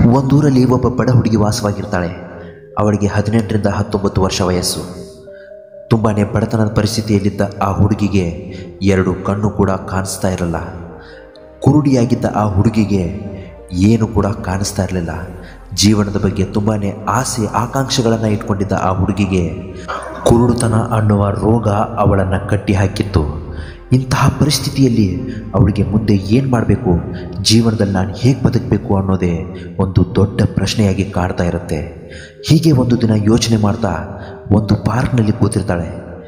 ಒಂದೂರಲ್ಲಿ ಒಬ್ಬ ಬಡ ಹುಡುಗಿ ವಾಸವಾಗಿರ್ತಾಳೆ ಅವಳಿಗೆ ಹದಿನೆಂಟರಿಂದ ಹತ್ತೊಂಬತ್ತು ವರ್ಷ ವಯಸ್ಸು ತುಂಬಾ ಬಡತನದ ಪರಿಸ್ಥಿತಿಯಲ್ಲಿದ್ದ ಆ ಹುಡುಗಿಗೆ ಎರಡು ಕಣ್ಣು ಕೂಡ ಕಾಣಿಸ್ತಾ ಇರಲ್ಲ ಕುರುಡಿಯಾಗಿದ್ದ ಆ ಹುಡುಗಿಗೆ ಏನು ಕೂಡ ಕಾಣಿಸ್ತಾ ಇರಲಿಲ್ಲ ಜೀವನದ ಬಗ್ಗೆ ತುಂಬಾ ಆಸೆ ಆಕಾಂಕ್ಷೆಗಳನ್ನು ಇಟ್ಕೊಂಡಿದ್ದ ಆ ಹುಡುಗಿಗೆ ಕುರುಡುತನ ಅನ್ನುವ ರೋಗ ಅವಳನ್ನು ಕಟ್ಟಿ ಹಾಕಿತ್ತು ಇಂತಹ ಪರಿಸ್ಥಿತಿಯಲ್ಲಿ ಅವಳಿಗೆ ಮುಂದೆ ಏನು ಮಾಡಬೇಕು ಜೀವನದಲ್ಲಿ ನಾನು ಹೇಗೆ ಬದುಕಬೇಕು ಅನ್ನೋದೇ ಒಂದು ದೊಡ್ಡ ಪ್ರಶ್ನೆಯಾಗಿ ಕಾಡ್ತಾ ಇರುತ್ತೆ ಹೀಗೆ ಒಂದು ದಿನ ಯೋಚನೆ ಮಾಡ್ತಾ ಒಂದು ಪಾರ್ಕ್ನಲ್ಲಿ ಕೂತಿರ್ತಾಳೆ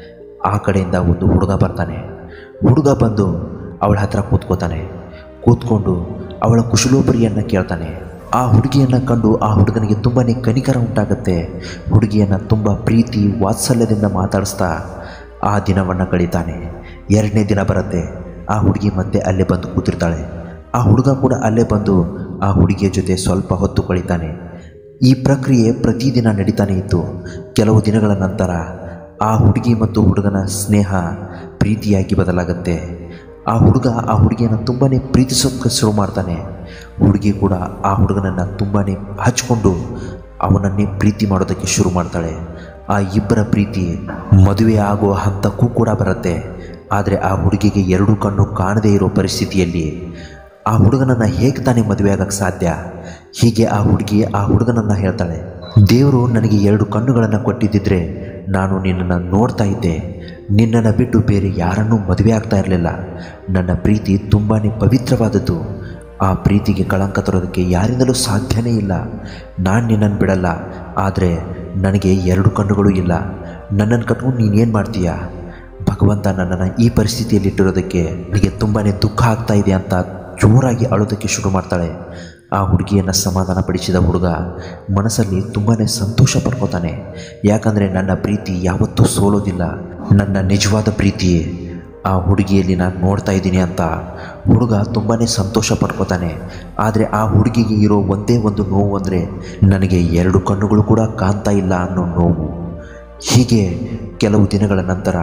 ಆ ಕಡೆಯಿಂದ ಒಂದು ಹುಡುಗ ಬರ್ತಾನೆ ಹುಡುಗ ಬಂದು ಅವಳ ಹತ್ರ ಕೂತ್ಕೋತಾನೆ ಕೂತ್ಕೊಂಡು ಅವಳ ಕುಶಲೋಪರಿಯನ್ನು ಕೇಳ್ತಾನೆ ಆ ಹುಡುಗಿಯನ್ನು ಕಂಡು ಆ ಹುಡುಗನಿಗೆ ತುಂಬಾ ಕನಿಕರ ಉಂಟಾಗುತ್ತೆ ಹುಡುಗಿಯನ್ನು ತುಂಬ ಪ್ರೀತಿ ವಾತ್ಸಲ್ಯದಿಂದ ಮಾತಾಡಿಸ್ತಾ ಆ ದಿನವನ್ನು ಕಳೀತಾನೆ ಎರಡನೇ ದಿನ ಬರುತ್ತೆ ಆ ಹುಡುಗಿ ಮತ್ತೆ ಅಲ್ಲೇ ಬಂದು ಕೂತಿರ್ತಾಳೆ ಆ ಹುಡುಗ ಕೂಡ ಅಲ್ಲೇ ಬಂದು ಆ ಹುಡುಗಿಯ ಜೊತೆ ಸ್ವಲ್ಪ ಹೊತ್ತು ಕಳೀತಾನೆ ಈ ಪ್ರಕ್ರಿಯೆ ಪ್ರತಿದಿನ ನಡೀತಾನೆ ಇತ್ತು ಕೆಲವು ದಿನಗಳ ನಂತರ ಆ ಹುಡುಗಿ ಮತ್ತು ಹುಡುಗನ ಸ್ನೇಹ ಪ್ರೀತಿಯಾಗಿ ಬದಲಾಗುತ್ತೆ ಆ ಹುಡುಗ ಆ ಹುಡುಗಿಯನ್ನು ತುಂಬಾ ಪ್ರೀತಿಸೋಕ್ಕೆ ಶುರು ಮಾಡ್ತಾನೆ ಹುಡುಗಿ ಕೂಡ ಆ ಹುಡುಗನನ್ನು ತುಂಬಾ ಹಚ್ಕೊಂಡು ಅವನನ್ನೇ ಪ್ರೀತಿ ಮಾಡೋದಕ್ಕೆ ಶುರು ಮಾಡ್ತಾಳೆ ಆ ಇಬ್ಬರ ಪ್ರೀತಿ ಮದುವೆ ಆಗುವ ಹಂತಕ್ಕೂ ಕೂಡ ಬರುತ್ತೆ ಆದರೆ ಆ ಹುಡುಗಿಗೆ ಎರಡೂ ಕಣ್ಣು ಕಾಣದೇ ಇರೋ ಪರಿಸ್ಥಿತಿಯಲ್ಲಿ ಆ ಹುಡುಗನನ್ನು ಹೇಗೆ ತಾನೇ ಮದುವೆ ಆಗಕ್ಕೆ ಸಾಧ್ಯ ಹೀಗೆ ಆ ಹುಡುಗಿ ಆ ಹುಡುಗನನ್ನು ಹೇಳ್ತಾಳೆ ದೇವರು ನನಗೆ ಎರಡು ಕಣ್ಣುಗಳನ್ನು ಕೊಟ್ಟಿದ್ದಿದ್ರೆ ನಾನು ನಿನ್ನನ್ನು ನೋಡ್ತಾ ಇದ್ದೆ ನಿನ್ನನ್ನು ಬಿಟ್ಟು ಬೇರೆ ಯಾರನ್ನೂ ಮದುವೆ ಆಗ್ತಾ ಇರಲಿಲ್ಲ ನನ್ನ ಪ್ರೀತಿ ತುಂಬಾ ಪವಿತ್ರವಾದದ್ದು ಆ ಪ್ರೀತಿಗೆ ಕಳಂಕ ತರೋದಕ್ಕೆ ಯಾರಿಂದಲೂ ಸಾಧ್ಯನೇ ಇಲ್ಲ ನಾನು ನಿನ್ನನ್ನು ಬಿಡಲ್ಲ ಆದರೆ ನನಗೆ ಎರಡು ಕಣ್ಣುಗಳು ಇಲ್ಲ ನನ್ನನ್ನು ಕಟ್ಕೊಂಡು ನೀನೇನು ಮಾಡ್ತೀಯಾ ಭಗವಂತ ನನ್ನನ್ನು ಈ ಪರಿಸ್ಥಿತಿಯಲ್ಲಿ ಇಟ್ಟಿರೋದಕ್ಕೆ ನನಗೆ ತುಂಬಾ ದುಃಖ ಆಗ್ತಾ ಇದೆ ಅಂತ ಜೋರಾಗಿ ಅಳೋದಕ್ಕೆ ಶುರು ಮಾಡ್ತಾಳೆ ಆ ಹುಡುಗಿಯನ್ನು ಸಮಾಧಾನಪಡಿಸಿದ ಹುಡುಗ ಮನಸ್ಸಲ್ಲಿ ತುಂಬಾ ಸಂತೋಷ ಪಡ್ಕೋತಾನೆ ಯಾಕಂದರೆ ನನ್ನ ಪ್ರೀತಿ ಯಾವತ್ತೂ ಸೋಲೋದಿಲ್ಲ ನನ್ನ ನಿಜವಾದ ಪ್ರೀತಿ ಆ ಹುಡುಗಿಯಲ್ಲಿ ನಾನು ನೋಡ್ತಾ ಇದ್ದೀನಿ ಅಂತ ಹುಡುಗ ತುಂಬಾ ಸಂತೋಷ ಪಡ್ಕೋತಾನೆ ಆದರೆ ಆ ಹುಡುಗಿಗೆ ಇರೋ ಒಂದೇ ಒಂದು ನೋವು ಅಂದರೆ ನನಗೆ ಎರಡು ಕಣ್ಣುಗಳು ಕೂಡ ಕಾಣ್ತಾ ಇಲ್ಲ ಅನ್ನೋ ನೋವು ಹೀಗೆ ಕೆಲವು ದಿನಗಳ ನಂತರ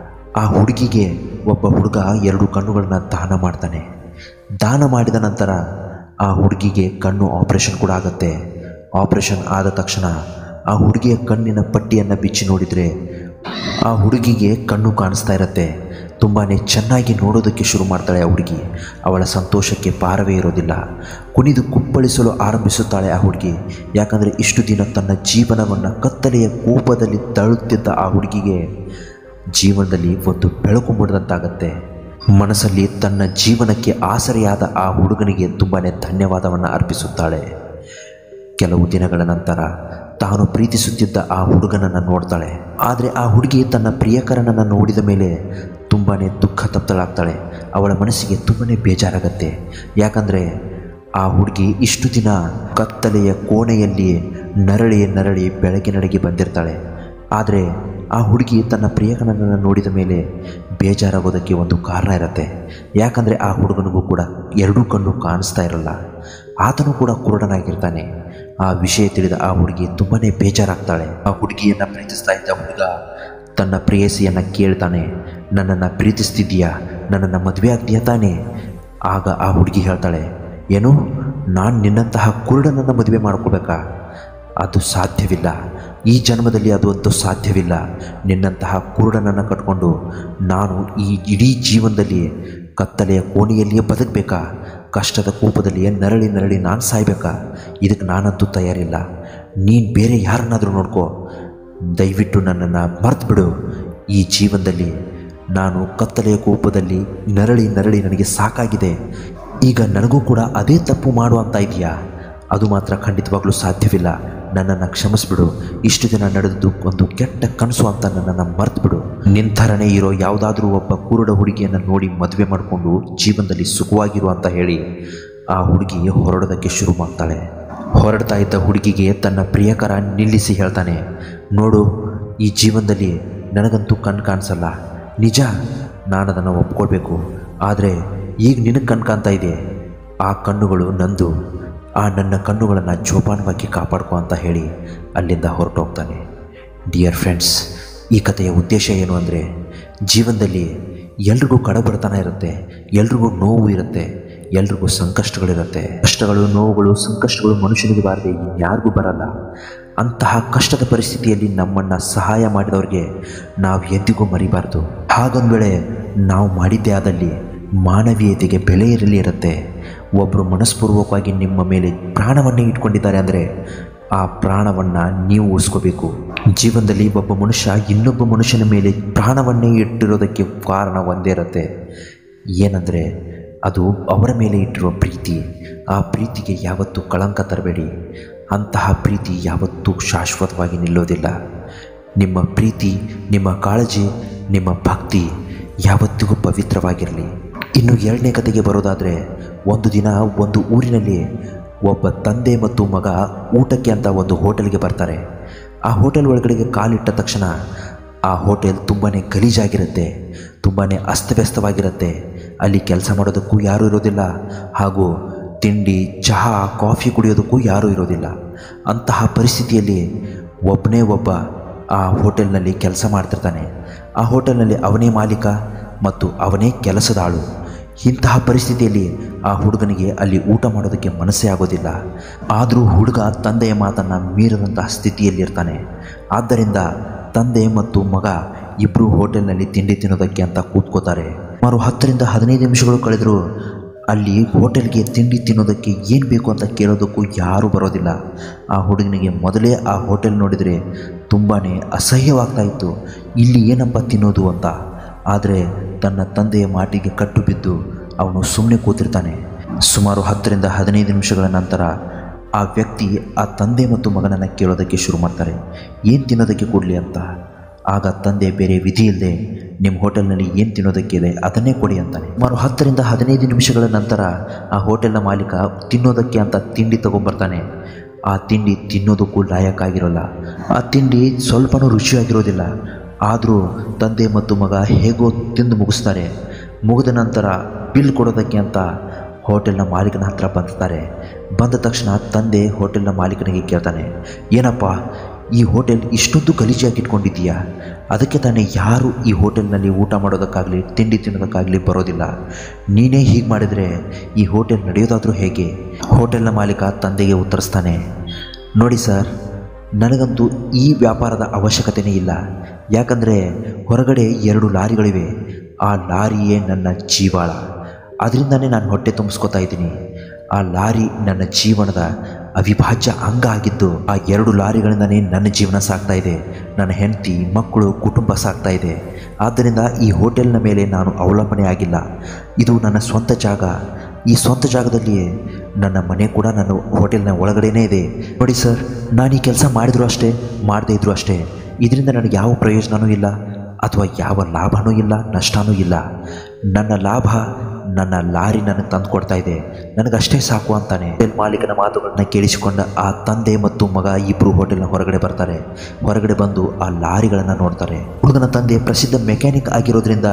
ಆ ಹುಡುಗಿಗೆ ಒಬ್ಬ ಹುಡುಗ ಎರಡು ಕಣ್ಣುಗಳನ್ನ ದಾನ ಮಾಡ್ತಾನೆ ದಾನ ಮಾಡಿದ ನಂತರ ಆ ಹುಡುಗಿಗೆ ಕಣ್ಣು ಆಪರೇಷನ್ ಕೂಡ ಆಗುತ್ತೆ ಆಪರೇಷನ್ ಆದ ತಕ್ಷಣ ಆ ಹುಡುಗಿಯ ಕಣ್ಣಿನ ಪಟ್ಟಿಯನ್ನು ಬಿಚ್ಚಿ ನೋಡಿದರೆ ಆ ಹುಡುಗಿಗೆ ಕಣ್ಣು ಕಾಣಿಸ್ತಾ ಇರುತ್ತೆ ತುಂಬಾ ಚೆನ್ನಾಗಿ ನೋಡೋದಕ್ಕೆ ಶುರು ಮಾಡ್ತಾಳೆ ಆ ಹುಡುಗಿ ಅವಳ ಸಂತೋಷಕ್ಕೆ ಪಾರವೇ ಇರೋದಿಲ್ಲ ಕುಣಿದು ಕುಪ್ಪಳಿಸಲು ಆರಂಭಿಸುತ್ತಾಳೆ ಆ ಹುಡುಗಿ ಯಾಕಂದರೆ ಇಷ್ಟು ದಿನ ತನ್ನ ಜೀವನವನ್ನು ಕತ್ತಲೆಯ ಕೋಪದಲ್ಲಿ ತಳ್ಳುತ್ತಿದ್ದ ಆ ಹುಡುಗಿಗೆ ಜೀವನದಲ್ಲಿ ಒಂದು ಬೆಳಕು ಮೂಡಿದಂತಾಗತ್ತೆ ಮನಸ್ಸಲ್ಲಿ ತನ್ನ ಜೀವನಕ್ಕೆ ಆಸರೆಯಾದ ಆ ಹುಡುಗನಿಗೆ ತುಂಬಾ ಧನ್ಯವಾದವನ್ನು ಅರ್ಪಿಸುತ್ತಾಳೆ ಕೆಲವು ದಿನಗಳ ನಂತರ ತಾನು ಪ್ರೀತಿಸುತ್ತಿದ್ದ ಆ ಹುಡುಗನನ್ನು ನೋಡ್ತಾಳೆ ಆದರೆ ಆ ಹುಡುಗಿ ತನ್ನ ಪ್ರಿಯಕರನನ್ನು ನೋಡಿದ ಮೇಲೆ ತುಂಬಾ ದುಃಖ ತಪ್ತಳಾಗ್ತಾಳೆ ಅವಳ ಮನಸ್ಸಿಗೆ ತುಂಬಾ ಬೇಜಾರಾಗತ್ತೆ ಯಾಕಂದರೆ ಆ ಹುಡುಗಿ ಇಷ್ಟು ದಿನ ಕತ್ತಲೆಯ ಕೋಣೆಯಲ್ಲಿ ನರಳಿ ನರಳಿ ಬೆಳಗಿನಡೆಗೆ ಬಂದಿರ್ತಾಳೆ ಆದರೆ ಆ ಹುಡುಗಿ ತನ್ನ ಪ್ರಿಯಕರನನ್ನು ನೋಡಿದ ಮೇಲೆ ಬೇಜಾರಾಗೋದಕ್ಕೆ ಒಂದು ಕಾರಣ ಇರುತ್ತೆ ಯಾಕಂದರೆ ಆ ಹುಡುಗನಿಗೂ ಕೂಡ ಎರಡೂ ಕಣ್ಣು ಕಾಣಿಸ್ತಾ ಇರಲ್ಲ ಆತನು ಕೂಡ ಕುರುಡನಾಗಿರ್ತಾನೆ ಆ ವಿಷಯ ತಿಳಿದ ಆ ಹುಡುಗಿ ತುಂಬಾ ಬೇಜಾರಾಗ್ತಾಳೆ ಆ ಹುಡುಗಿಯನ್ನು ಪ್ರೀತಿಸ್ತಾ ಇದ್ದ ಹುಡುಗ ತನ್ನ ಪ್ರೇಯಸಿಯನ್ನು ಕೇಳ್ತಾನೆ ನನ್ನನ್ನು ಪ್ರೀತಿಸ್ತಿದ್ದೀಯಾ ನನ್ನನ್ನು ಮದುವೆ ಆಗ್ತೀಯಾ ತಾನೇ ಆಗ ಆ ಹುಡುಗಿ ಹೇಳ್ತಾಳೆ ಏನು ನಾನು ನಿನ್ನಂತಹ ಕುರುಡನನ್ನು ಮದುವೆ ಮಾಡ್ಕೋಬೇಕಾ ಅದು ಸಾಧ್ಯವಿಲ್ಲ ಈ ಜನ್ಮದಲ್ಲಿ ಅದು ಅಂತೂ ಸಾಧ್ಯವಿಲ್ಲ ನಿನ್ನಂತಹ ಕುರುಡನನ್ನು ಕಟ್ಕೊಂಡು ನಾನು ಈ ಇಡೀ ಜೀವನದಲ್ಲಿ ಕತ್ತಲೆಯ ಕೋಣೆಯಲ್ಲಿಯೇ ಬದುಕಬೇಕಾ ಕಷ್ಟದ ಕೋಪದಲ್ಲಿಯೇ ನರಳಿ ನರಳಿ ನಾನು ಸಾಯ್ಬೇಕಾ ಇದಕ್ಕೆ ನಾನಂತೂ ತಯಾರಿಲ್ಲ ನೀನು ಬೇರೆ ಯಾರನ್ನಾದರೂ ನೋಡ್ಕೋ ದಯವಿಟ್ಟು ನನ್ನನ್ನು ಮರ್ತು ಬಿಡು ಈ ಜೀವನದಲ್ಲಿ ನಾನು ಕತ್ತಲೆಯ ಕೋಪದಲ್ಲಿ ನರಳಿ ನರಳಿ ನನಗೆ ಸಾಕಾಗಿದೆ ಈಗ ನನಗೂ ಕೂಡ ಅದೇ ತಪ್ಪು ಮಾಡು ಅಂತ ಇದೆಯಾ ಅದು ಮಾತ್ರ ಖಂಡಿತವಾಗ್ಲೂ ಸಾಧ್ಯವಿಲ್ಲ ನನ್ನನ್ನು ಕ್ಷಮಿಸ್ಬಿಡು ಇಷ್ಟು ದಿನ ನಡೆದದ್ದು ಒಂದು ಕೆಟ್ಟ ಕನಸು ಅಂತ ನನ್ನನ್ನು ಮರ್ತು ಬಿಡು ನಿಂಥರನೇ ಇರೋ ಯಾವುದಾದ್ರೂ ಒಬ್ಬ ಕುರುಡ ಹುಡುಗಿಯನ್ನು ನೋಡಿ ಮದುವೆ ಮಾಡಿಕೊಂಡು ಜೀವನದಲ್ಲಿ ಸುಖವಾಗಿರು ಅಂತ ಹೇಳಿ ಆ ಹುಡುಗಿ ಹೊರಡೋದಕ್ಕೆ ಶುರು ಮಾಡ್ತಾಳೆ ಹೊರಡ್ತಾ ಇದ್ದ ಹುಡುಗಿಗೆ ತನ್ನ ಪ್ರಿಯಕರ ನಿಲ್ಲಿಸಿ ಹೇಳ್ತಾನೆ ನೋಡು ಈ ಜೀವನದಲ್ಲಿ ನನಗಂತೂ ಕಣ್ಣು ಕಾಣಿಸಲ್ಲ ನಿಜ ನಾನು ಅದನ್ನು ಒಪ್ಕೊಳ್ಬೇಕು ಆದರೆ ಈಗ ನಿನಗೆ ಕಣ್ಣು ಕಾಣ್ತಾ ಇದೆ ಆ ಕಣ್ಣುಗಳು ನಂದು ಆ ನನ್ನ ಕಣ್ಣುಗಳನ್ನು ಜೋಪಾನವಾಗಿ ಕಾಪಾಡ್ಕೊ ಅಂತ ಹೇಳಿ ಅಲ್ಲಿಂದ ಹೊರಟೋಗ್ತಾನೆ ಡಿಯರ್ ಫ್ರೆಂಡ್ಸ್ ಈ ಕಥೆಯ ಉದ್ದೇಶ ಏನು ಅಂದರೆ ಜೀವನದಲ್ಲಿ ಎಲ್ರಿಗೂ ಕಡಬಡತನ ಇರುತ್ತೆ ಎಲ್ರಿಗೂ ನೋವು ಇರುತ್ತೆ ಎಲ್ರಿಗೂ ಸಂಕಷ್ಟಗಳಿರುತ್ತೆ ಕಷ್ಟಗಳು ನೋವುಗಳು ಸಂಕಷ್ಟಗಳು ಮನುಷ್ಯನಿಗೆ ಬಾರದೆ ಇನ್ಯಾರಿಗೂ ಬರಲ್ಲ ಅಂತಹ ಕಷ್ಟದ ಪರಿಸ್ಥಿತಿಯಲ್ಲಿ ನಮ್ಮನ್ನು ಸಹಾಯ ಮಾಡಿದವ್ರಿಗೆ ನಾವು ಎಂದಿಗೂ ಮರಿಬಾರ್ದು ಹಾಗೊಂದು ವೇಳೆ ನಾವು ಮಾಡಿದ್ದೇ ಆದಲ್ಲಿ ಮಾನವೀಯತೆಗೆ ಬೆಲೆ ಇರಲಿ ಇರುತ್ತೆ ಒಬ್ಬರು ಮನಸ್ಪೂರ್ವಕವಾಗಿ ನಿಮ್ಮ ಮೇಲೆ ಪ್ರಾಣವನ್ನೇ ಇಟ್ಕೊಂಡಿದ್ದಾರೆ ಅಂದರೆ ಆ ಪ್ರಾಣವನ್ನು ನೀವು ಉಳಿಸ್ಕೋಬೇಕು ಜೀವನದಲ್ಲಿ ಒಬ್ಬ ಮನುಷ್ಯ ಇನ್ನೊಬ್ಬ ಮನುಷ್ಯನ ಮೇಲೆ ಪ್ರಾಣವನ್ನೇ ಇಟ್ಟಿರೋದಕ್ಕೆ ಕಾರಣ ಒಂದೇ ಇರುತ್ತೆ ಏನಂದರೆ ಅದು ಅವರ ಮೇಲೆ ಇಟ್ಟಿರುವ ಪ್ರೀತಿ ಆ ಪ್ರೀತಿಗೆ ಯಾವತ್ತೂ ಕಳಂಕ ತರಬೇಡಿ ಅಂತಹ ಪ್ರೀತಿ ಯಾವತ್ತೂ ಶಾಶ್ವತವಾಗಿ ನಿಲ್ಲೋದಿಲ್ಲ ನಿಮ್ಮ ಪ್ರೀತಿ ನಿಮ್ಮ ಕಾಳಜಿ ನಿಮ್ಮ ಭಕ್ತಿ ಯಾವತ್ತಿಗೂ ಪವಿತ್ರವಾಗಿರಲಿ ಇನ್ನು ಎರಡನೇ ಕತೆಗೆ ಬರೋದಾದರೆ ಒಂದು ದಿನ ಒಂದು ಊರಿನಲ್ಲಿ ಒಬ್ಬ ತಂದೆ ಮತ್ತು ಮಗ ಊಟಕ್ಕೆ ಅಂತ ಒಂದು ಹೋಟೆಲ್ಗೆ ಬರ್ತಾರೆ ಆ ಹೋಟೆಲ್ ಒಳಗಡೆಗೆ ಕಾಲಿಟ್ಟ ತಕ್ಷಣ ಆ ಹೋಟೆಲ್ ತುಂಬಾ ಗಲೀಜಾಗಿರುತ್ತೆ ತುಂಬಾ ಅಸ್ತವ್ಯಸ್ತವಾಗಿರುತ್ತೆ ಅಲ್ಲಿ ಕೆಲಸ ಮಾಡೋದಕ್ಕೂ ಯಾರೂ ಇರೋದಿಲ್ಲ ಹಾಗೂ ತಿಂಡಿ ಚಹಾ ಕಾಫಿ ಕುಡಿಯೋದಕ್ಕೂ ಯಾರೂ ಇರೋದಿಲ್ಲ ಅಂತಹ ಪರಿಸ್ಥಿತಿಯಲ್ಲಿ ಒಬ್ಬನೇ ಒಬ್ಬ ಆ ಹೋಟೆಲ್ನಲ್ಲಿ ಕೆಲಸ ಮಾಡ್ತಿರ್ತಾನೆ ಆ ಹೋಟೆಲ್ನಲ್ಲಿ ಅವನೇ ಮಾಲೀಕ ಮತ್ತು ಅವನೇ ಕೆಲಸದ ಆಳು ಇಂತಹ ಪರಿಸ್ಥಿತಿಯಲ್ಲಿ ಆ ಹುಡುಗನಿಗೆ ಅಲ್ಲಿ ಊಟ ಮಾಡೋದಕ್ಕೆ ಮನಸ್ಸೇ ಆಗೋದಿಲ್ಲ ಆದರೂ ಹುಡುಗ ತಂದೆಯ ಮಾತನ್ನು ಮೀರದಂತಹ ಸ್ಥಿತಿಯಲ್ಲಿರ್ತಾನೆ ಆದ್ದರಿಂದ ತಂದೆ ಮತ್ತು ಮಗ ಇಬ್ಬರು ಹೋಟೆಲ್ನಲ್ಲಿ ತಿಂಡಿ ತಿನ್ನೋದಕ್ಕೆ ಅಂತ ಕೂತ್ಕೋತಾರೆ ಸುಮಾರು ಹತ್ತರಿಂದ ಹದಿನೈದು ನಿಮಿಷಗಳು ಕಳೆದರೂ ಅಲ್ಲಿ ಹೋಟೆಲ್ಗೆ ತಿಂಡಿ ತಿನ್ನೋದಕ್ಕೆ ಏನು ಬೇಕು ಅಂತ ಕೇಳೋದಕ್ಕೂ ಯಾರೂ ಬರೋದಿಲ್ಲ ಆ ಹುಡುಗನಿಗೆ ಮೊದಲೇ ಆ ಹೋಟೆಲ್ ನೋಡಿದರೆ ತುಂಬಾ ಅಸಹ್ಯವಾಗ್ತಾ ಇತ್ತು ಇಲ್ಲಿ ಏನಪ್ಪ ತಿನ್ನೋದು ಅಂತ ಆದರೆ ತನ್ನ ತಂದೆಯ ಮಾಟಿಗೆ ಕಟ್ಟು ಬಿದ್ದು ಅವನು ಸುಮ್ಮನೆ ಕೂತಿರ್ತಾನೆ ಸುಮಾರು ಹತ್ತರಿಂದ ಹದಿನೈದು ನಿಮಿಷಗಳ ನಂತರ ಆ ವ್ಯಕ್ತಿ ಆ ತಂದೆ ಮತ್ತು ಮಗನನ್ನು ಕೇಳೋದಕ್ಕೆ ಶುರು ಮಾಡ್ತಾರೆ ಏನು ತಿನ್ನೋದಕ್ಕೆ ಕೊಡಲಿ ಅಂತ ಆಗ ತಂದೆ ಬೇರೆ ವಿಧಿ ಇಲ್ಲದೆ ನಿಮ್ಮ ಹೋಟೆಲ್ನಲ್ಲಿ ಏನು ತಿನ್ನೋದಕ್ಕಿದೆ ಅದನ್ನೇ ಕೊಡಿ ಅಂತಾನೆ ಸುಮಾರು ಹತ್ತರಿಂದ ಹದಿನೈದು ನಿಮಿಷಗಳ ನಂತರ ಆ ಹೋಟೆಲ್ನ ಮಾಲೀಕ ತಿನ್ನೋದಕ್ಕೆ ಅಂತ ತಿಂಡಿ ತಗೊಂಬರ್ತಾನೆ ಆ ತಿಂಡಿ ತಿನ್ನೋದಕ್ಕೂ ಲಾಯಕ್ಕಾಗಿರೋಲ್ಲ ಆ ತಿಂಡಿ ಸ್ವಲ್ಪನೂ ರುಚಿಯಾಗಿರೋದಿಲ್ಲ ಆದರೂ ತಂದೆ ಮತ್ತು ಮಗ ಹೇಗೋ ತಿಂದು ಮುಗಿಸ್ತಾರೆ ಮುಗಿದ ನಂತರ ಬಿಲ್ ಕೊಡೋದಕ್ಕೆ ಅಂತ ಹೋಟೆಲ್ನ ಮಾಲೀಕನ ಹತ್ರ ಬಂದಿರ್ತಾರೆ ಬಂದ ತಕ್ಷಣ ತಂದೆ ಹೋಟೆಲ್ನ ಮಾಲೀಕನಿಗೆ ಕೇಳ್ತಾನೆ ಏನಪ್ಪ ಈ ಹೋಟೆಲ್ ಇಷ್ಟೊಂದು ಗಲೀಜಾಗಿ ಇಟ್ಕೊಂಡಿದ್ದೀಯಾ ಅದಕ್ಕೆ ತಾನೇ ಯಾರು ಈ ಹೋಟೆಲ್ನಲ್ಲಿ ಊಟ ಮಾಡೋದಕ್ಕಾಗಲಿ ತಿಂಡಿ ತಿನ್ನೋದಕ್ಕಾಗಲಿ ಬರೋದಿಲ್ಲ ನೀನೇ ಹೀಗೆ ಮಾಡಿದರೆ ಈ ಹೋಟೆಲ್ ನಡೆಯೋದಾದರೂ ಹೇಗೆ ಹೋಟೆಲ್ನ ಮಾಲೀಕ ತಂದೆಗೆ ಉತ್ತರಿಸ್ತಾನೆ ನೋಡಿ ಸರ್ ನನಗಂತೂ ಈ ವ್ಯಾಪಾರದ ಅವಶ್ಯಕತೆಯೇ ಇಲ್ಲ ಯಾಕಂದರೆ ಹೊರಗಡೆ ಎರಡು ಲಾರಿಗಳಿವೆ ಆ ಲಾರಿಯೇ ನನ್ನ ಜೀವಾಳ ಅದರಿಂದನೇ ನಾನು ಹೊಟ್ಟೆ ತುಂಬಿಸ್ಕೊತಾ ಇದ್ದೀನಿ ಆ ಲಾರಿ ನನ್ನ ಜೀವನದ ಅವಿಭಾಜ್ಯ ಅಂಗ ಆಗಿದ್ದು ಆ ಎರಡು ಲಾರಿಗಳಿಂದನೇ ನನ್ನ ಜೀವನ ಸಾಗ್ತಾ ಇದೆ ನನ್ನ ಹೆಂಡತಿ ಮಕ್ಕಳು ಕುಟುಂಬ ಸಾಗ್ತಾ ಇದೆ ಆದ್ದರಿಂದ ಈ ಹೋಟೆಲ್ನ ಮೇಲೆ ನಾನು ಅವಲಂಬನೆ ಆಗಿಲ್ಲ ಇದು ನನ್ನ ಸ್ವಂತ ಜಾಗ ಈ ಸ್ವಂತ ಜಾಗದಲ್ಲಿಯೇ ನನ್ನ ಮನೆ ಕೂಡ ನನ್ನ ಹೋಟೆಲ್ನ ಒಳಗಡೆನೇ ಇದೆ ನೋಡಿ ಸರ್ ನಾನು ಈ ಕೆಲಸ ಮಾಡಿದ್ರು ಅಷ್ಟೇ ಮಾಡದೇ ಇದ್ರು ಅಷ್ಟೇ ಇದರಿಂದ ನನಗೆ ಯಾವ ಪ್ರಯೋಜನವೂ ಇಲ್ಲ ಅಥವಾ ಯಾವ ಲಾಭನೂ ಇಲ್ಲ ನಷ್ಟನೂ ಇಲ್ಲ ನನ್ನ ಲಾಭ ನನ್ನ ಲಾರಿ ನನಗೆ ತಂದು ಕೊಡ್ತಾ ಇದೆ ನನಗಷ್ಟೇ ಸಾಕು ಅಂತಾನೆ ಹೋಟೆಲ್ ಮಾಲೀಕನ ಮಾತುಗಳನ್ನ ಕೇಳಿಸಿಕೊಂಡ ಆ ತಂದೆ ಮತ್ತು ಮಗ ಇಬ್ಬರು ಹೋಟೆಲ್ನ ಹೊರಗಡೆ ಬರ್ತಾರೆ ಹೊರಗಡೆ ಬಂದು ಆ ಲಾರಿಗಳನ್ನು ನೋಡ್ತಾರೆ ಹುಡುಗನ ತಂದೆ ಪ್ರಸಿದ್ಧ ಮೆಕ್ಯಾನಿಕ್ ಆಗಿರೋದ್ರಿಂದ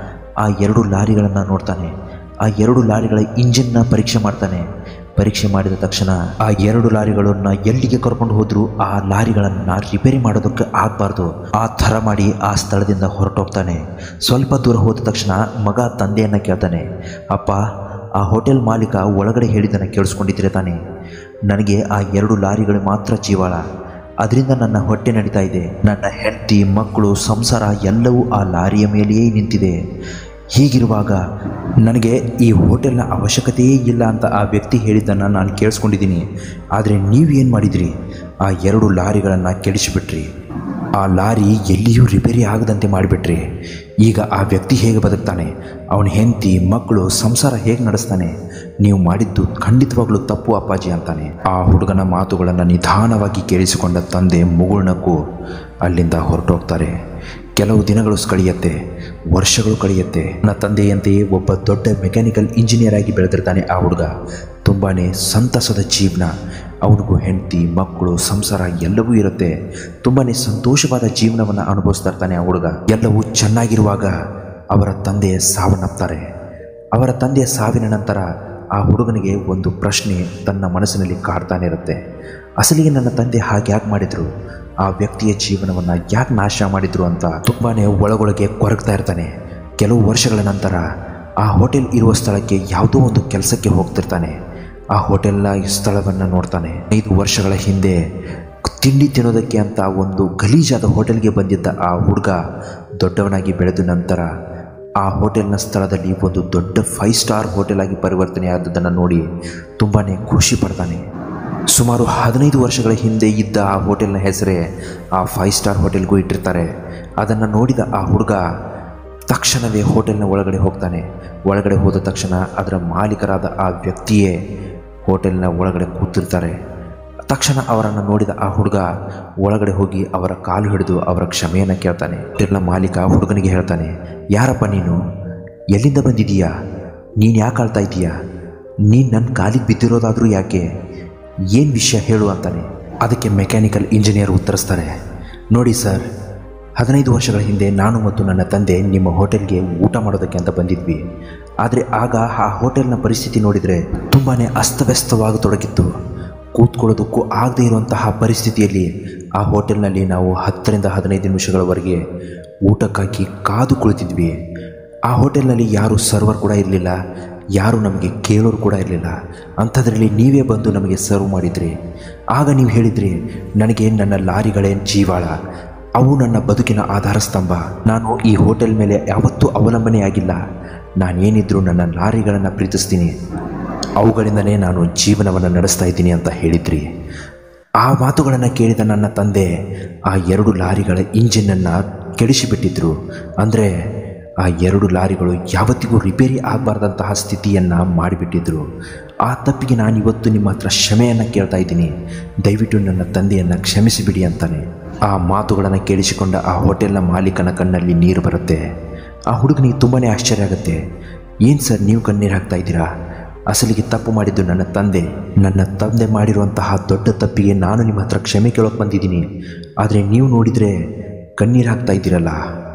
ಆ ಎರಡು ಲಾರಿಗಳನ್ನು ನೋಡ್ತಾನೆ ಆ ಎರಡು ಲಾರಿಗಳ ಇಂಜಿನ್ನ ಪರೀಕ್ಷೆ ಮಾಡ್ತಾನೆ ಪರೀಕ್ಷೆ ಮಾಡಿದ ತಕ್ಷಣ ಆ ಎರಡು ಲಾರಿಗಳನ್ನ ಎಲ್ಲಿಗೆ ಕರ್ಕೊಂಡು ಹೋದ್ರು ಆ ಲಾರಿಗಳನ್ನು ರಿಪೇರಿ ಮಾಡೋದಕ್ಕೆ ಆಗಬಾರ್ದು ಆ ಥರ ಮಾಡಿ ಆ ಸ್ಥಳದಿಂದ ಹೊರಟೋಗ್ತಾನೆ ಸ್ವಲ್ಪ ದೂರ ಹೋದ ತಕ್ಷಣ ಮಗ ತಂದೆಯನ್ನು ಕೇಳ್ತಾನೆ ಅಪ್ಪ ಆ ಹೋಟೆಲ್ ಮಾಲೀಕ ಒಳಗಡೆ ಹೇಳಿದ್ದನ್ನು ಕೇಳಿಸ್ಕೊಂಡಿದ್ರೆ ತಾನೆ ನನಗೆ ಆ ಎರಡು ಲಾರಿಗಳು ಮಾತ್ರ ಜೀವಾಳ ಅದರಿಂದ ನನ್ನ ಹೊಟ್ಟೆ ನಡೀತಾ ಇದೆ ನನ್ನ ಹೆಂಡತಿ ಮಕ್ಕಳು ಸಂಸಾರ ಎಲ್ಲವೂ ಆ ಲಾರಿಯ ಮೇಲೆಯೇ ನಿಂತಿದೆ ಹೀಗಿರುವಾಗ ನನಗೆ ಈ ಹೋಟೆಲ್ನ ಅವಶ್ಯಕತೆಯೇ ಇಲ್ಲ ಅಂತ ಆ ವ್ಯಕ್ತಿ ಹೇಳಿದ್ದನ್ನು ನಾನು ಕೇಳಿಸ್ಕೊಂಡಿದ್ದೀನಿ ಆದರೆ ನೀವೇನು ಮಾಡಿದಿರಿ ಆ ಎರಡು ಲಾರಿಗಳನ್ನು ಕೆಡಿಸಿಬಿಟ್ರಿ ಆ ಲಾರಿ ಎಲ್ಲಿಯೂ ರಿಪೇರಿ ಆಗದಂತೆ ಮಾಡಿಬಿಟ್ರಿ ಈಗ ಆ ವ್ಯಕ್ತಿ ಹೇಗೆ ಬದುಕ್ತಾನೆ ಅವನ ಹೆಂಡತಿ ಮಕ್ಕಳು ಸಂಸಾರ ಹೇಗೆ ನಡೆಸ್ತಾನೆ ನೀವು ಮಾಡಿದ್ದು ಖಂಡಿತವಾಗ್ಲೂ ತಪ್ಪು ಅಪ್ಪಾಜಿ ಅಂತಾನೆ ಆ ಹುಡುಗನ ಮಾತುಗಳನ್ನು ನಿಧಾನವಾಗಿ ಕೇಳಿಸಿಕೊಂಡ ತಂದೆ ಮುಗುಳ್ನಕ್ಕೂ ಅಲ್ಲಿಂದ ಹೊರಟೋಗ್ತಾರೆ ಕೆಲವು ದಿನಗಳು ಕಳೆಯುತ್ತೆ ವರ್ಷಗಳು ಕಳೆಯುತ್ತೆ ನನ್ನ ತಂದೆಯಂತೆಯೇ ಒಬ್ಬ ದೊಡ್ಡ ಮೆಕ್ಯಾನಿಕಲ್ ಇಂಜಿನಿಯರ್ ಆಗಿ ಬೆಳೆದಿರ್ತಾನೆ ಆ ಹುಡುಗ ತುಂಬಾ ಸಂತಸದ ಜೀವನ ಅವನಿಗೂ ಹೆಂಡತಿ ಮಕ್ಕಳು ಸಂಸಾರ ಎಲ್ಲವೂ ಇರುತ್ತೆ ತುಂಬಾ ಸಂತೋಷವಾದ ಜೀವನವನ್ನು ಅನುಭವಿಸ್ತಾ ಇರ್ತಾನೆ ಆ ಹುಡುಗ ಎಲ್ಲವೂ ಚೆನ್ನಾಗಿರುವಾಗ ಅವರ ತಂದೆ ಸಾವನ್ನಪ್ತಾರೆ ಅವರ ತಂದೆಯ ಸಾವಿನ ನಂತರ ಆ ಹುಡುಗನಿಗೆ ಒಂದು ಪ್ರಶ್ನೆ ತನ್ನ ಮನಸ್ಸಿನಲ್ಲಿ ಕಾಡ್ತಾನೆ ಇರುತ್ತೆ ಅಸಲಿಗೆ ನನ್ನ ತಂದೆ ಹಾಗೆ ಯಾಕೆ ಮಾಡಿದ್ರು ಆ ವ್ಯಕ್ತಿಯ ಜೀವನವನ್ನು ಯಾಕೆ ನಾಶ ಮಾಡಿದ್ರು ಅಂತ ತುಂಬಾ ಒಳಗೊಳಗೆ ಕೊರಗ್ತಾ ಇರ್ತಾನೆ ಕೆಲವು ವರ್ಷಗಳ ನಂತರ ಆ ಹೋಟೆಲ್ ಇರುವ ಸ್ಥಳಕ್ಕೆ ಯಾವುದೋ ಒಂದು ಕೆಲಸಕ್ಕೆ ಹೋಗ್ತಿರ್ತಾನೆ ಆ ಹೋಟೆಲ್ನ ಸ್ಥಳವನ್ನು ನೋಡ್ತಾನೆ ಐದು ವರ್ಷಗಳ ಹಿಂದೆ ತಿಂಡಿ ತಿನ್ನೋದಕ್ಕೆ ಅಂತ ಒಂದು ಗಲೀಜಾದ ಹೋಟೆಲ್ಗೆ ಬಂದಿದ್ದ ಆ ಹುಡುಗ ದೊಡ್ಡವನಾಗಿ ಬೆಳೆದ ನಂತರ ಆ ಹೋಟೆಲ್ನ ಸ್ಥಳದಲ್ಲಿ ಒಂದು ದೊಡ್ಡ ಫೈವ್ ಸ್ಟಾರ್ ಹೋಟೆಲ್ ಆಗಿ ಪರಿವರ್ತನೆ ಆದದ್ದನ್ನು ನೋಡಿ ತುಂಬಾ ಖುಷಿ ಪಡ್ತಾನೆ ಸುಮಾರು ಹದಿನೈದು ವರ್ಷಗಳ ಹಿಂದೆ ಇದ್ದ ಆ ಹೋಟೆಲ್ನ ಹೆಸರೇ ಆ ಫೈವ್ ಸ್ಟಾರ್ ಹೋಟೆಲ್ಗೂ ಇಟ್ಟಿರ್ತಾರೆ ಅದನ್ನು ನೋಡಿದ ಆ ಹುಡುಗ ತಕ್ಷಣವೇ ಹೋಟೆಲ್ನ ಒಳಗಡೆ ಹೋಗ್ತಾನೆ ಒಳಗಡೆ ಹೋದ ತಕ್ಷಣ ಅದರ ಮಾಲೀಕರಾದ ಆ ವ್ಯಕ್ತಿಯೇ ಹೋಟೆಲ್ನ ಒಳಗಡೆ ಕೂತಿರ್ತಾರೆ ತಕ್ಷಣ ಅವರನ್ನು ನೋಡಿದ ಆ ಹುಡುಗ ಒಳಗಡೆ ಹೋಗಿ ಅವರ ಕಾಲು ಹಿಡಿದು ಅವರ ಕ್ಷಮೆಯನ್ನು ಕೇಳ್ತಾನೆ ಹೋಟೆಲ್ನ ಮಾಲೀಕ ಹುಡುಗನಿಗೆ ಹೇಳ್ತಾನೆ ಯಾರಪ್ಪ ನೀನು ಎಲ್ಲಿಂದ ಬಂದಿದೀಯಾ ನೀನು ಯಾಕೆ ಆಳ್ತಾ ಇದ್ದೀಯಾ ನೀನು ನನ್ನ ಕಾಲಿಗೆ ಬಿದ್ದಿರೋದಾದರೂ ಯಾಕೆ ಏನು ವಿಷಯ ಹೇಳು ಅಂತಾನೆ ಅದಕ್ಕೆ ಮೆಕ್ಯಾನಿಕಲ್ ಇಂಜಿನಿಯರ್ ಉತ್ತರಿಸ್ತಾರೆ ನೋಡಿ ಸರ್ ಹದಿನೈದು ವರ್ಷಗಳ ಹಿಂದೆ ನಾನು ಮತ್ತು ನನ್ನ ತಂದೆ ನಿಮ್ಮ ಹೋಟೆಲ್ಗೆ ಊಟ ಮಾಡೋದಕ್ಕೆ ಅಂತ ಬಂದಿದ್ವಿ ಆದರೆ ಆಗ ಆ ಹೋಟೆಲ್ನ ಪರಿಸ್ಥಿತಿ ನೋಡಿದರೆ ತುಂಬಾ ಅಸ್ತವ್ಯಸ್ತವಾಗತೊಡಗಿತ್ತು ಕೂತ್ಕೊಳ್ಳೋದಕ್ಕೂ ಆಗದೇ ಇರುವಂತಹ ಪರಿಸ್ಥಿತಿಯಲ್ಲಿ ಆ ಹೋಟೆಲ್ನಲ್ಲಿ ನಾವು ಹತ್ತರಿಂದ ಹದಿನೈದು ನಿಮಿಷಗಳವರೆಗೆ ಊಟಕ್ಕಾಗಿ ಕಾದು ಕುಳಿತಿದ್ವಿ ಆ ಹೋಟೆಲ್ನಲ್ಲಿ ಯಾರು ಸರ್ವರ್ ಕೂಡ ಇರಲಿಲ್ಲ ಯಾರು ನಮಗೆ ಕೇಳೋರು ಕೂಡ ಇರಲಿಲ್ಲ ಅಂಥದ್ರಲ್ಲಿ ನೀವೇ ಬಂದು ನಮಗೆ ಸರ್ವ್ ಮಾಡಿದ್ರಿ ಆಗ ನೀವು ಹೇಳಿದ್ರಿ ನನಗೆ ನನ್ನ ಲಾರಿಗಳೇ ಜೀವಾಳ ಅವು ನನ್ನ ಬದುಕಿನ ಆಧಾರ ಸ್ತಂಭ ನಾನು ಈ ಹೋಟೆಲ್ ಮೇಲೆ ಯಾವತ್ತೂ ಅವಲಂಬನೆಯಾಗಿಲ್ಲ ನಾನೇನಿದ್ರೂ ನನ್ನ ಲಾರಿಗಳನ್ನು ಪ್ರೀತಿಸ್ತೀನಿ ಅವುಗಳಿಂದಲೇ ನಾನು ಜೀವನವನ್ನು ನಡೆಸ್ತಾ ಇದ್ದೀನಿ ಅಂತ ಹೇಳಿದ್ರಿ ಆ ಮಾತುಗಳನ್ನು ಕೇಳಿದ ನನ್ನ ತಂದೆ ಆ ಎರಡು ಲಾರಿಗಳ ಇಂಜಿನನ್ನು ಕೆಡಿಸಿಬಿಟ್ಟಿದ್ರು ಅಂದರೆ ಆ ಎರಡು ಲಾರಿಗಳು ಯಾವತ್ತಿಗೂ ರಿಪೇರಿ ಆಗಬಾರ್ದಂತಹ ಸ್ಥಿತಿಯನ್ನು ಮಾಡಿಬಿಟ್ಟಿದ್ರು ಆ ತಪ್ಪಿಗೆ ನಾನು ಇವತ್ತು ನಿಮ್ಮ ಹತ್ರ ಕ್ಷಮೆಯನ್ನು ಕೇಳ್ತಾ ಇದ್ದೀನಿ ದಯವಿಟ್ಟು ನನ್ನ ತಂದೆಯನ್ನು ಕ್ಷಮಿಸಿಬಿಡಿ ಅಂತಾನೆ ಆ ಮಾತುಗಳನ್ನು ಕೇಳಿಸಿಕೊಂಡ ಆ ಹೋಟೆಲ್ನ ಮಾಲೀಕನ ಕಣ್ಣಲ್ಲಿ ನೀರು ಬರುತ್ತೆ ಆ ಹುಡುಗನಿಗೆ ತುಂಬಾ ಆಶ್ಚರ್ಯ ಆಗುತ್ತೆ ಏನು ಸರ್ ನೀವು ಕಣ್ಣೀರು ಹಾಕ್ತಾ ಇದ್ದೀರಾ ಅಸಲಿಗೆ ತಪ್ಪು ಮಾಡಿದ್ದು ನನ್ನ ತಂದೆ ನನ್ನ ತಂದೆ ಮಾಡಿರುವಂತಹ ದೊಡ್ಡ ತಪ್ಪಿಗೆ ನಾನು ನಿಮ್ಮ ಹತ್ರ ಕ್ಷಮೆ ಕೇಳೋಕೆ ಬಂದಿದ್ದೀನಿ ಆದರೆ ನೀವು ನೋಡಿದರೆ ಕಣ್ಣೀರು ಹಾಕ್ತಾ ಇದ್ದೀರಲ್ಲ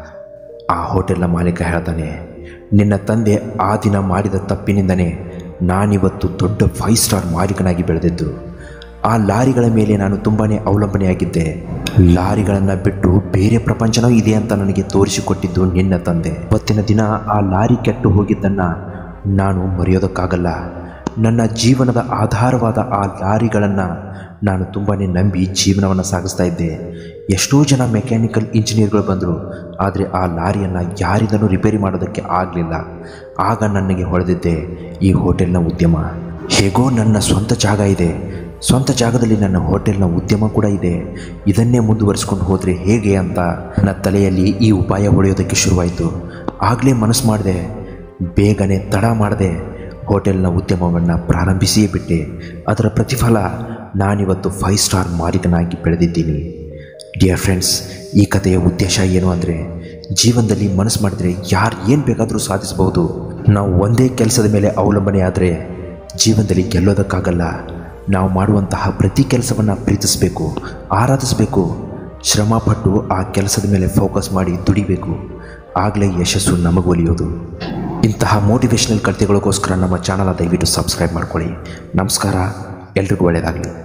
ಆ ಹೋಟೆಲ್ನ ಮಾಲೀಕ ಹೇಳ್ತಾನೆ ನಿನ್ನ ತಂದೆ ಆ ದಿನ ಮಾಡಿದ ತಪ್ಪಿನಿಂದನೇ ನಾನಿವತ್ತು ದೊಡ್ಡ ಫೈವ್ ಸ್ಟಾರ್ ಮಾಲೀಕನಾಗಿ ಬೆಳೆದಿದ್ದು ಆ ಲಾರಿಗಳ ಮೇಲೆ ನಾನು ತುಂಬಾ ಅವಲಂಬನೆಯಾಗಿದ್ದೆ ಲಾರಿಗಳನ್ನು ಬಿಟ್ಟು ಬೇರೆ ಪ್ರಪಂಚನೂ ಇದೆ ಅಂತ ನನಗೆ ತೋರಿಸಿಕೊಟ್ಟಿದ್ದು ನಿನ್ನ ತಂದೆ ಇವತ್ತಿನ ದಿನ ಆ ಲಾರಿ ಕೆಟ್ಟು ಹೋಗಿದ್ದನ್ನು ನಾನು ಮರೆಯೋದಕ್ಕಾಗಲ್ಲ ನನ್ನ ಜೀವನದ ಆಧಾರವಾದ ಆ ಲಾರಿಗಳನ್ನು ನಾನು ತುಂಬಾ ನಂಬಿ ಜೀವನವನ್ನು ಸಾಗಿಸ್ತಾ ಇದ್ದೆ ಎಷ್ಟೋ ಜನ ಮೆಕ್ಯಾನಿಕಲ್ ಇಂಜಿನಿಯರ್ಗಳು ಬಂದರು ಆದರೆ ಆ ಲಾರಿಯನ್ನು ಯಾರಿಂದನೂ ರಿಪೇರಿ ಮಾಡೋದಕ್ಕೆ ಆಗಲಿಲ್ಲ ಆಗ ನನಗೆ ಹೊಳೆದಿದ್ದೆ ಈ ಹೋಟೆಲ್ನ ಉದ್ಯಮ ಹೇಗೋ ನನ್ನ ಸ್ವಂತ ಜಾಗ ಇದೆ ಸ್ವಂತ ಜಾಗದಲ್ಲಿ ನನ್ನ ಹೋಟೆಲ್ನ ಉದ್ಯಮ ಕೂಡ ಇದೆ ಇದನ್ನೇ ಮುಂದುವರಿಸ್ಕೊಂಡು ಹೋದರೆ ಹೇಗೆ ಅಂತ ನನ್ನ ತಲೆಯಲ್ಲಿ ಈ ಉಪಾಯ ಹೊಳೆಯೋದಕ್ಕೆ ಶುರುವಾಯಿತು ಆಗಲೇ ಮನಸ್ಸು ಮಾಡಿದೆ ಬೇಗನೆ ತಡ ಮಾಡದೆ ಹೋಟೆಲ್ನ ಉದ್ಯಮವನ್ನು ಪ್ರಾರಂಭಿಸಿಯೇ ಬಿಟ್ಟೆ ಅದರ ಪ್ರತಿಫಲ ನಾನಿವತ್ತು ಫೈವ್ ಸ್ಟಾರ್ ಮಾಲೀಕನಾಗಿ ಬೆಳೆದಿದ್ದೀನಿ ಡಿಯರ್ ಫ್ರೆಂಡ್ಸ್ ಈ ಕಥೆಯ ಉದ್ದೇಶ ಏನು ಅಂದರೆ ಜೀವನದಲ್ಲಿ ಮನಸ್ಸು ಮಾಡಿದರೆ ಯಾರು ಏನು ಬೇಕಾದರೂ ಸಾಧಿಸಬಹುದು ನಾವು ಒಂದೇ ಕೆಲಸದ ಮೇಲೆ ಅವಲಂಬನೆ ಆದರೆ ಜೀವನದಲ್ಲಿ ಗೆಲ್ಲೋದಕ್ಕಾಗಲ್ಲ ನಾವು ಮಾಡುವಂತಹ ಪ್ರತಿ ಕೆಲಸವನ್ನು ಪ್ರೀತಿಸಬೇಕು ಆರಾಧಿಸಬೇಕು ಶ್ರಮಪಟ್ಟು ಆ ಕೆಲಸದ ಮೇಲೆ ಫೋಕಸ್ ಮಾಡಿ ದುಡಿಬೇಕು ಆಗಲೇ ಯಶಸ್ಸು ನಮಗೊಲಿಯೋದು ಇಂತಹ ಮೋಟಿವೇಶ್ನಲ್ ಕಥೆಗಳಿಗೋಸ್ಕರ ನಮ್ಮ ಚಾನಲ್ ದಯವಿಟ್ಟು ಸಬ್ಸ್ಕ್ರೈಬ್ ಮಾಡ್ಕೊಳ್ಳಿ ನಮಸ್ಕಾರ ಎಲ್ರಿಗೂ ಒಳ್ಳೆಯದಾಗಲಿ